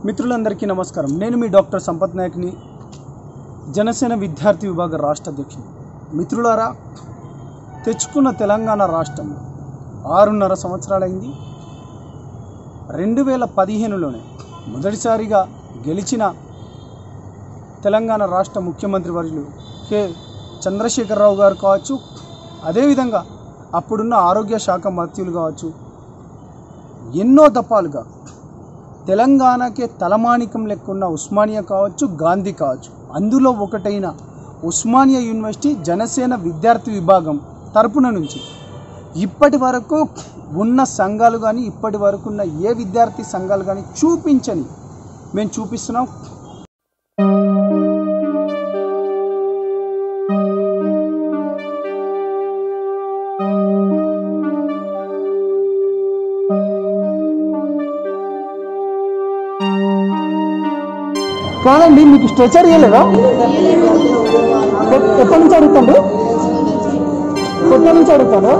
మిత్రులందరికీ నమస్కారం నేను మీ డాక్టర్ సంపత్ నాయక్ని జనసేన విద్యార్థి విభాగ రాష్ట్ర అధ్యక్షుడు మిత్రులారా తెచ్చుకున్న తెలంగాణ రాష్ట్రం ఆరున్నర సంవత్సరాలైంది రెండు వేల పదిహేనులోనే మొదటిసారిగా గెలిచిన తెలంగాణ రాష్ట్ర ముఖ్యమంత్రి వర్యులు కె చంద్రశేఖరరావు గారు కావచ్చు అదేవిధంగా అప్పుడున్న ఆరోగ్య శాఖ మంత్రులు కావచ్చు ఎన్నో దఫాలుగా తెలంగాణకే తలమానికం లెక్కున్న ఉస్మానియా కావచ్చు గాంధీ కావచ్చు అందులో ఒకటైన ఉస్మానియా యూనివర్సిటీ జనసేన విద్యార్థి విభాగం తరపున నుంచి ఇప్పటి వరకు ఉన్న సంఘాలు కానీ ఇప్పటి వరకు ఉన్న ఏ విద్యార్థి సంఘాలు కానీ చూపించని మేము చూపిస్తున్నాం కాదండి మీకు స్ట్రెచర్ ఇవ్వలేదా ఎ- ఎప్పటి నుంచి అడుగుతాడు కొత్త నుంచి అడుగుతాడు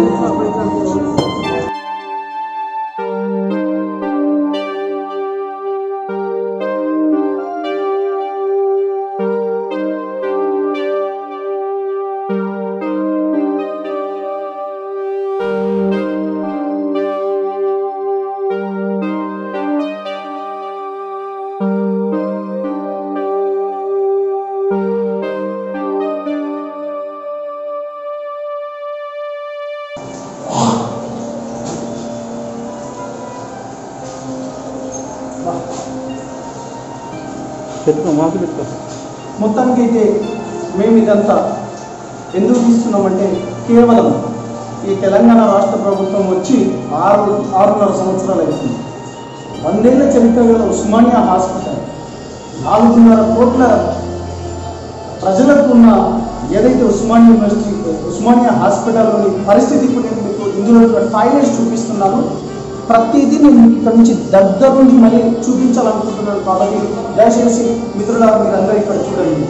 చెప్తా మాకు చెప్తా మొత్తానికి అయితే మేము ఇదంతా ఎందుకు తీస్తున్నామంటే కేవలం ఈ తెలంగాణ రాష్ట్ర ప్రభుత్వం వచ్చి ఆరు ఆరున్నర సంవత్సరాలు అవుతుంది వందేళ్ల చరిత్ర గల ఉస్మానియా హాస్పిటల్ నాలుగున్నర కోట్ల ప్రజలకు ఉన్న ఏదైతే ఉస్మానియా యూనివర్సిటీ ఉస్మానియా హాస్పిటల్లోని పరిస్థితి ఇప్పుడు నేను మీకు ఇందులో టాయిలెట్స్ చూపిస్తున్నాను ప్రతిదీ నేను మీకు ఇక్కడ నుంచి దగ్గర నుంచి మళ్ళీ చూపించాలనుకుంటున్నాను కాబట్టి దయచేసి మిత్రులారా మీరందరూ ఇక్కడ చూడండి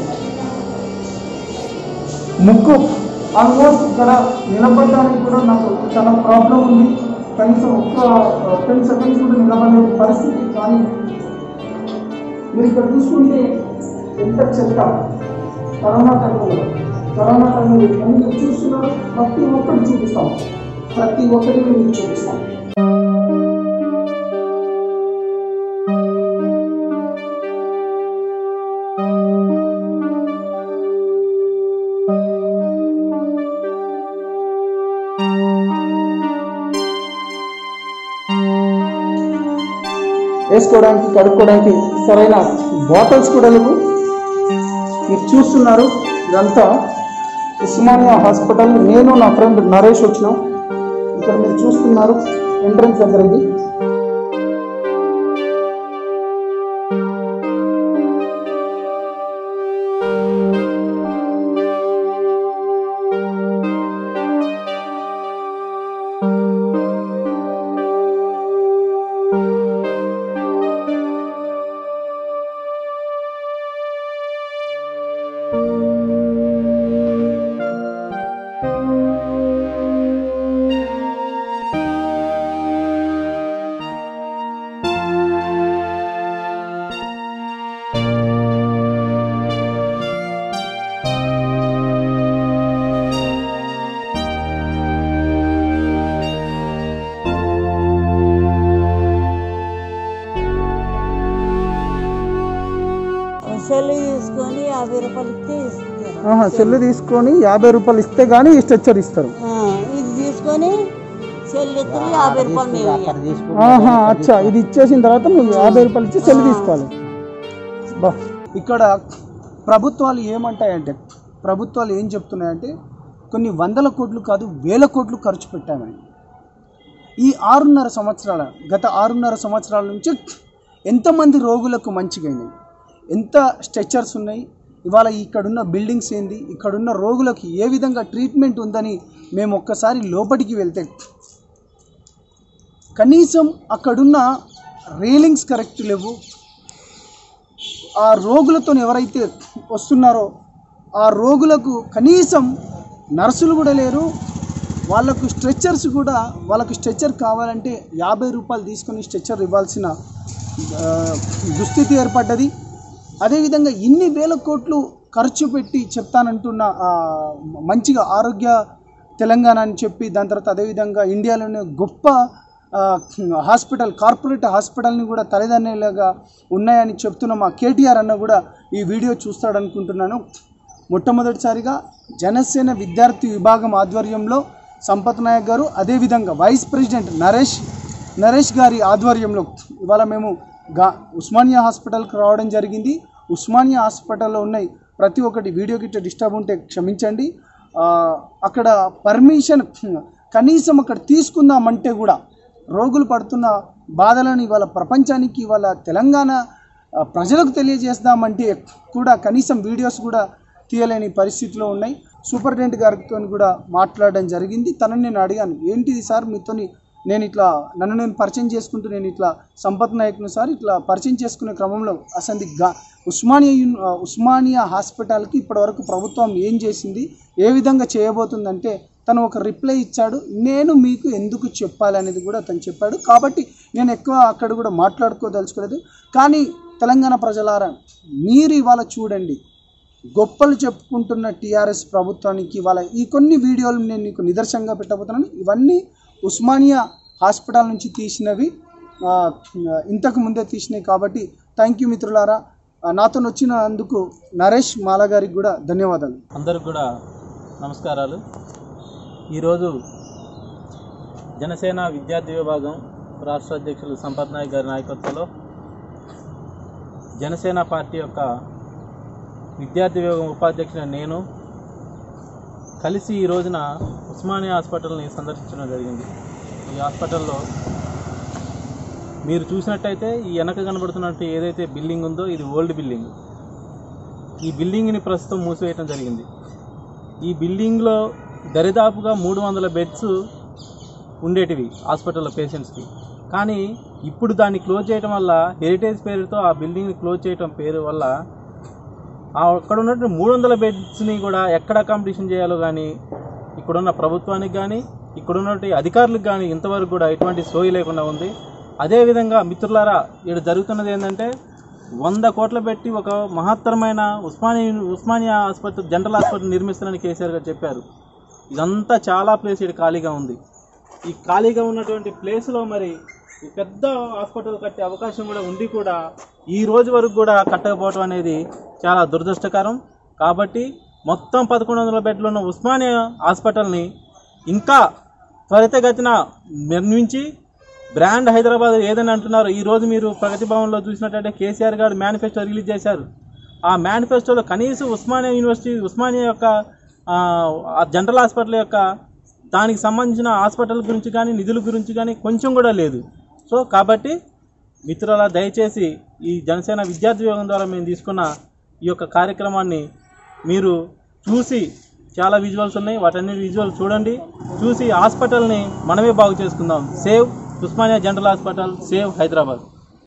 ముక్కు ఆల్మోస్ట్ ఇక్కడ నిలబడడానికి కూడా నాకు చాలా ప్రాబ్లం ఉంది కనీసం ఒక్క టెన్ సెకండ్స్ కూడా నిలబడే పరిస్థితి కానీ మీరు ఇక్కడ చూసుకుంటే ఎంత చెత్త కరోనా టైంలో కరోనా టైంలో అన్ని చూస్తున్నారు ప్రతి ఒక్కటి చూపిస్తాం ప్రతి ఒక్కటి మేము మీకు చూపిస్తాం వేసుకోవడానికి కడుక్కోవడానికి సరైన బాటిల్స్ కూడా లేవు మీరు చూస్తున్నారు ఇదంతా ఉస్మానియా హాస్పిటల్ నేను నా ఫ్రెండ్ నరేష్ వచ్చినాం ఇక్కడ మీరు చూస్తున్నారు ఎంట్రన్స్ దగ్గర ఇది సెల్ తీసుకొని యాభై రూపాయలు ఇస్తే ఇస్తారు ఆహా సెల్ తీసుకొని యాభై రూపాయలు ఇస్తే కానీ ఈ స్ట్రెచ్చర్ ఇస్తారు ఆ, ఇది తీసుకొని సెల్ ఇస్తే యాభై రూపాయలు మేము ఇయ్యాలి. ఆహా అచ్చా ఇది ఇచ్చేసిన తర్వాత నువ్వు యాభై రూపాయలు ఇచ్చి సెల్ తీసుకోవాలి బా ఇక్కడ ప్రభుత్వాలు ఏమంటాయంటే ప్రభుత్వాలు ఏం చెప్తున్నాయంటే కొన్ని వందల కోట్లు కాదు వేల కోట్లు ఖర్చు పెట్టామని ఈ ఆరున్నర సంవత్సరాల గత ఆరున్నర సంవత్సరాల నుంచి ఎంతమంది రోగులకు మంచిగైనాయి ఎంత స్ట్రెచర్స్ ఉన్నాయి ఇవాళ ఇక్కడున్న బిల్డింగ్స్ ఏంది ఇక్కడున్న రోగులకు ఏ విధంగా ట్రీట్మెంట్ ఉందని మేము ఒక్కసారి లోపలికి వెళ్తే కనీసం అక్కడున్న రీలింగ్స్ కరెక్ట్ లేవు ఆ రోగులతో ఎవరైతే వస్తున్నారో ఆ రోగులకు కనీసం నర్సులు కూడా లేరు వాళ్ళకు స్ట్రెచ్చర్స్ కూడా వాళ్ళకు స్ట్రెచ్చర్ కావాలంటే యాభై రూపాయలు తీసుకొని స్ట్రెచ్చర్ ఇవ్వాల్సిన ఆ, దుస్థితి ఏర్పడ్డది అదేవిధంగా ఇన్ని వేల కోట్లు ఖర్చు పెట్టి చెప్తానంటున్న ఆ, మంచిగా ఆరోగ్య తెలంగాణ అని చెప్పి దాని తర్వాత అదేవిధంగా ఇండియాలోనే గొప్ప ఆ, హాస్పిటల్ కార్పొరేట్ హాస్పిటల్ని కూడా తల్లిదండ్రులుగా ఉన్నాయని చెప్తున్న మా కేటీఆర్ అన్న కూడా ఈ వీడియో చూస్తాడనుకుంటున్నాను మొట్టమొదటిసారిగా జనసేన విద్యార్థి విభాగం ఆధ్వర్యంలో సంపత్ నాయక్ గారు అదేవిధంగా వైస్ ప్రెసిడెంట్ నరేష్ నరేష్ గారి ఆధ్వర్యంలో ఇవాళ మేము గా ఉస్మానియా హాస్పిటల్కి రావడం జరిగింది ఉస్మానియా హాస్పిటల్లో ఉన్నాయి ప్రతి ఒక్కటి వీడియో గిట్ట డిస్టర్బ్ ఉంటే క్షమించండి ఆ, అక్కడ పర్మిషన్ కనీసం అక్కడ తీసుకుందామంటే కూడా రోగులు పడుతున్న బాధలను ఇవాళ ప్రపంచానికి ఇవాళ తెలంగాణ ఆ, ప్రజలకు తెలియజేద్దామంటే కూడా కనీసం వీడియోస్ కూడా తీయలేని పరిస్థితిలో ఉన్నాయి సూపరింటెండెంట్ గారితో కూడా మాట్లాడడం జరిగింది తనని నేను అడిగాను ఏంటిది సార్ మీతోని నేను ఇట్లా నన్ను నేను పరిచయం చేసుకుంటూ నేను ఇట్లా సంపత్ నాయక్ను సార్ ఇట్లా పరిచయం చేసుకునే క్రమంలో అసలు గా ఉస్మానియా యూన్ ఆ, ఉస్మానియా హాస్పిటల్కి ఇప్పటివరకు ప్రభుత్వం ఏం చేసింది ఏ విధంగా చేయబోతుందంటే తను ఒక రిప్లై ఇచ్చాడు నేను మీకు ఎందుకు చెప్పాలి అనేది కూడా తను చెప్పాడు కాబట్టి నేను ఎక్కువ అక్కడ కూడా మాట్లాడుకోదలుచుకోలేదు కానీ తెలంగాణ ప్రజలారా మీరు ఇవాళ చూడండి గొప్పలు చెప్పుకుంటున్న టీఆర్ఎస్ ప్రభుత్వానికి ఇవాళ ఈ కొన్ని వీడియోలు నేను నీకు నిదర్శనంగా పెట్టబోతున్నాను ఇవన్నీ ఉస్మానియా హాస్పిటల్ నుంచి తీసినవి ఆ, ఇంతకు ముందే తీసినవి కాబట్టి థ్యాంక్ యూ మిత్రులారా ఆ, నాతో వచ్చినందుకు నరేష్ మాలా గారికి కూడా ధన్యవాదాలు అందరికి కూడా నమస్కారాలు ఈరోజు జనసేన విద్యార్థి విభాగం రాష్ట్ర అధ్యక్షులు సంపత్ నాయక్ గారి నాయకత్వంలో జనసేన పార్టీ యొక్క విద్యార్థి విభాగం ఉపాధ్యక్షుడు నేను కలిసి ఈ రోజున ఉస్మానియా హాస్పిటల్ని సందర్శించడం జరిగింది ఈ హాస్పిటల్లో మీరు చూసినట్టయితే ఈ వెనక కనబడుతున్నట్టు ఏదైతే బిల్డింగ్ ఉందో ఇది ఓల్డ్ బిల్డింగ్ ఈ బిల్డింగ్ని ప్రస్తుతం మూసివేయటం జరిగింది ఈ బిల్డింగ్లో దరిదాపుగా మూడు వందల బెడ్స్ ఉండేటివి హాస్పిటల్లో పేషెంట్స్కి కానీ ఇప్పుడు దాన్ని క్లోజ్ చేయడం వల్ల హెరిటేజ్ పేరుతో ఆ బిల్డింగ్ని క్లోజ్ చేయడం పేరు వల్ల ఆ అక్కడ ఉన్నటువంటి మూడు వందల బెడ్స్ని కూడా ఎక్కడ కాంపిటీషన్ చేయాలో కానీ ఇక్కడున్న ప్రభుత్వానికి కానీ ఇక్కడ ఉన్నటువంటి అధికారులకు కానీ ఇంతవరకు కూడా ఎటువంటి సోయి లేకుండా ఉంది అదేవిధంగా మిత్రులారా ఇక్కడ జరుగుతున్నది ఏంటంటే వంద కోట్లు పెట్టి ఒక మహత్తరమైన ఉస్మానియా ఉస్మానియా ఆసుపత్రి జనరల్ హాస్పిటల్ నిర్మిస్తారని కేసీఆర్ గారు చెప్పారు ఇదంతా చాలా ప్లేస్ ఇక్కడ ఖాళీగా ఉంది ఈ ఖాళీగా ఉన్నటువంటి ప్లేస్లో మరి ఈ పెద్ద హాస్పిటల్ కట్టే అవకాశం కూడా ఉండి కూడా ఈ రోజు వరకు కూడా కట్టకపోవడం అనేది చాలా దురదృష్టకరం కాబట్టి మొత్తం పదకొండు వందల బెడ్లు ఉన్న ఉస్మానియా హాస్పిటల్ని ఇంకా త్వరితగతిన నిర్మించి బ్రాండ్ హైదరాబాద్ ఏదని అంటున్నారు ఈ రోజు మీరు ప్రగతి భవన్లో చూసినట్టయితే కేసీఆర్ గారు మేనిఫెస్టో రిలీజ్ చేశారు ఆ మేనిఫెస్టోలో కనీసం ఉస్మానియా యూనివర్సిటీ ఉస్మానియా యొక్క ఆ, ఆ జనరల్ హాస్పిటల్ యొక్క దానికి సంబంధించిన హాస్పిటల్ గురించి కానీ నిధుల గురించి కానీ కొంచెం కూడా లేదు సో కాబట్టి మిత్రుల దయచేసి ఈ జనసేన విద్యార్థి విభాగం ద్వారా మేము తీసుకున్న ఈ యొక్క కార్యక్రమాన్ని మీరు చూసి చాలా విజువల్స్ ఉన్నాయి వాటన్ని విజువల్స్ చూడండి చూసి హాస్పిటల్ని మనమే బాగు చేసుకుందాం save Osmania general hospital save Hyderabad